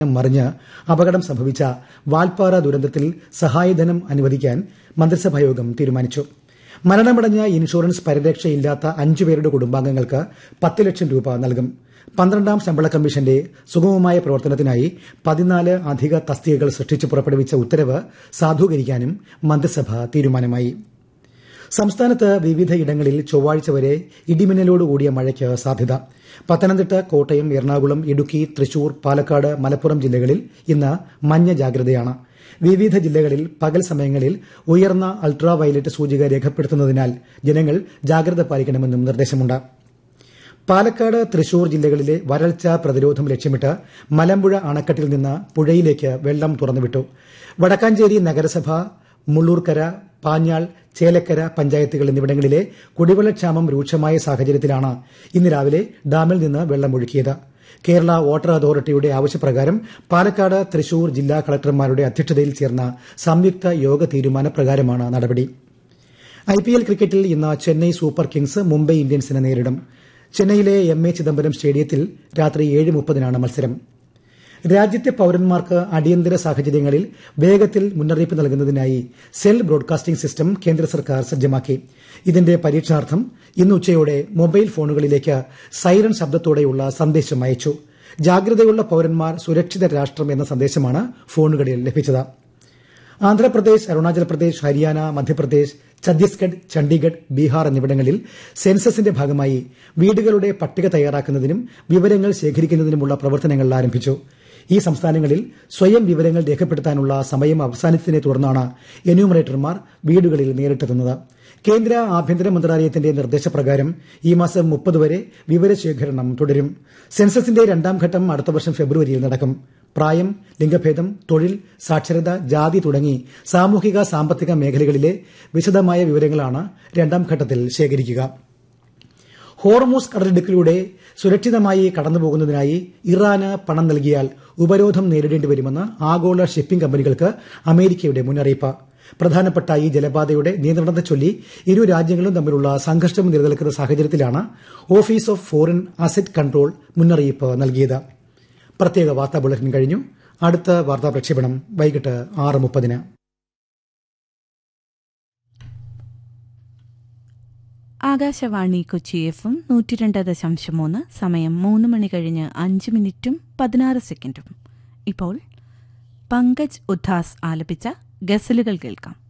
മറിഞ്ഞ് അപകടം സംഭവിച്ച വാൽപ്പാറ ദുരന്തത്തിൽ സഹായധനം അനുവദിക്കാൻ മന്ത്രിസഭായോഗം തീരുമാനിച്ചു മരണമടഞ്ഞ ഇൻഷുറൻസ് പരിരക്ഷയില്ലാത്ത അഞ്ചുപേരുടെ കുടുംബാംഗങ്ങൾക്ക് പത്ത് ലക്ഷം രൂപ നൽകും പന്ത്രണ്ടാം ശമ്പള കമ്മീഷന്റെ സുഗമമായ പ്രവർത്തനത്തിനായി പതിനാല് അധിക തസ്തികകൾ സൃഷ്ടിച്ച് പുറപ്പെടുവിച്ച ഉത്തരവ് സാധൂകരിക്കാനും മന്ത്രിസഭ തീരുമാനമായി സംസ്ഥാനത്ത് വിവിധയിടങ്ങളിൽ ചൊവ്വാഴ്ച വരെ ഇടിമിന്നലോടുകൂടിയ മഴയ്ക്ക് സാധ്യത പത്തനംതിട്ട കോട്ടയം എറണാകുളം ഇടുക്കി തൃശൂർ പാലക്കാട് മലപ്പുറം ജില്ലകളിൽ ഇന്ന് മഞ്ഞ ജാഗ്രതയാണ് വിവിധ ജില്ലകളിൽ പകൽ സമയങ്ങളിൽ ഉയർന്ന അൾട്രാ വയലറ്റ് സൂചിക രേഖപ്പെടുത്തുന്നതിനാൽ ജനങ്ങൾ ജാഗ്രത പാലിക്കണമെന്നും നിർദ്ദേശമുണ്ട് പാലക്കാട് തൃശൂർ ജില്ലകളിലെ വരൾച്ച പ്രതിരോധം ലക്ഷ്യമിട്ട് മലമ്പുഴ അണക്കെട്ടിൽ നിന്ന് പുഴയിലേക്ക് വെള്ളം തുറന്നുവിട്ടു വടക്കാഞ്ചേരി നഗരസഭ മുള്ളൂർക്കര പാഞ്ഞാൾ ചേലക്കര പഞ്ചായത്തുകൾ എന്നിവിടങ്ങളിലെ കുടിവെള്ളക്ഷാമം രൂക്ഷമായ സാഹചര്യത്തിലാണ് ഇന്ന് രാവിലെ ഡാമിൽ നിന്ന് വെള്ളം ഒഴുക്കിയത് കേരള വാട്ടർ അതോറിറ്റിയുടെ ആവശ്യപ്രകാരം പാലക്കാട് തൃശൂർ ജില്ലാ കളക്ടർമാരുടെ അധ്യക്ഷതയിൽ ചേർന്ന സംയുക്ത യോഗ തീരുമാനപ്രകാരമാണ് നടപടി ഐപിഎൽ ക്രിക്കറ്റിൽ ഇന്ന് ചെന്നൈ സൂപ്പർ കിങ്സ് മുംബൈ ഇന്ത്യൻസിനെ നേരിടും ചെന്നൈയിലെ എം എ ചിദംബരം സ്റ്റേഡിയത്തിൽ രാത്രി ഏഴ് മുപ്പതിനാണ് മത്സരം രാജ്യത്തെ പൌരന്മാർക്ക് അടിയന്തര സാഹചര്യങ്ങളിൽ വേഗത്തിൽ മുന്നറിയിപ്പ് നൽകുന്നതിനായി സെൽ ബ്രോഡ്കാസ്റ്റിംഗ് സിസ്റ്റം കേന്ദ്ര സർക്കാർ സജ്ജമാക്കി ഇതിന്റെ പരീക്ഷണാർത്ഥം ഇന്ന് ഉച്ചയോടെ മൊബൈൽ ഫോണുകളിലേക്ക് സൈറൺ ശബ്ദത്തോടെയുള്ള സന്ദേശം അയച്ചു ജാഗ്രതയുള്ള പൌരന്മാർ സുരക്ഷിത രാഷ്ട്രം എന്ന സന്ദേശമാണ് ഫോണുകളിൽ ലഭിച്ചത് ആന്ധ്രാപ്രദേശ് അരുണാചൽ പ്രദേശ് ഹരിയാന മധ്യപ്രദേശ് ഛത്തീസ്ഗഡ് ചണ്ഡീഗഡ് ബീഹാർ എന്നിവിടങ്ങളിൽ സെൻസസിന്റെ ഭാഗമായി വീടുകളുടെ പട്ടിക തയ്യാറാക്കുന്നതിനും വിവരങ്ങൾ ശേഖരിക്കുന്നതിനുമുള്ള പ്രവർത്തനങ്ങൾ ആരംഭിച്ചു ഈ സംസ്ഥാനങ്ങളിൽ സ്വയം വിവരങ്ങൾ രേഖപ്പെടുത്താനുള്ള സമയം അവസാനിച്ചതിനെ തുടർന്നാണ് എന്യൂമറേറ്റർമാർ വീടുകളിൽ നേരിട്ടെത്തുന്നത് കേന്ദ്ര ആഭ്യന്തര മന്ത്രാലയത്തിന്റെ നിർദ്ദേശപ്രകാരം ഈ മാസം മുപ്പത് വരെ വിവരശേഖരണം തുടരും സെൻസസിന്റെ രണ്ടാം ഘട്ടം അടുത്ത വർഷം ഫെബ്രുവരിയിൽ നടക്കും പ്രായം ലിംഗഭേദം തൊഴിൽ സാക്ഷരത ജാതി തുടങ്ങി സാമൂഹിക സാമ്പത്തിക മേഖലകളിലെ വിശദമായ വിവരങ്ങളാണ് രണ്ടാം ഘട്ടത്തിൽ ശേഖരിക്കുക ഹോർമൂസ് കടലിടുക്കിലൂടെ സുരക്ഷിതമായി കടന്നുപോകുന്നതിനായി ഇറാന് പണം നൽകിയാൽ ഉപരോധം നേരിടേണ്ടി വരുമെന്ന് ആഗോള ഷിപ്പിംഗ് കമ്പനികൾക്ക് അമേരിക്കയുടെ മുന്നറിയിപ്പ് പ്രധാനപ്പെട്ട ഈ ജലപാതയുടെ നിയന്ത്രണത്തെ ചൊല്ലി ഇരു രാജ്യങ്ങളും തമ്മിലുള്ള സംഘർഷം നിലനിൽക്കുന്ന സാഹചര്യത്തിലാണ് office of foreign asset control മുന്നറിയിപ്പ് നൽകിയത് പ്രത്യേക വാർത്താ ബുള്ളറ്റിൻ കഴിഞ്ഞു അടുത്ത വാർത്താ പ്രക്ഷേപണം വൈകിട്ട് ആറ് മുപ്പതിന് ആകാശവാണി കൊച്ചി എഫും നൂറ്റി രണ്ട് ദശാംശം മൂന്ന് സമയം മൂന്ന് മണി കഴിഞ്ഞ് അഞ്ച് മിനിറ്റും പതിനാറ് സെക്കൻഡും ഇപ്പോൾ പങ്കജ് ഉദ്ധാസ് ആലപിച്ച ഗസലുകൾ കേൾക്കാം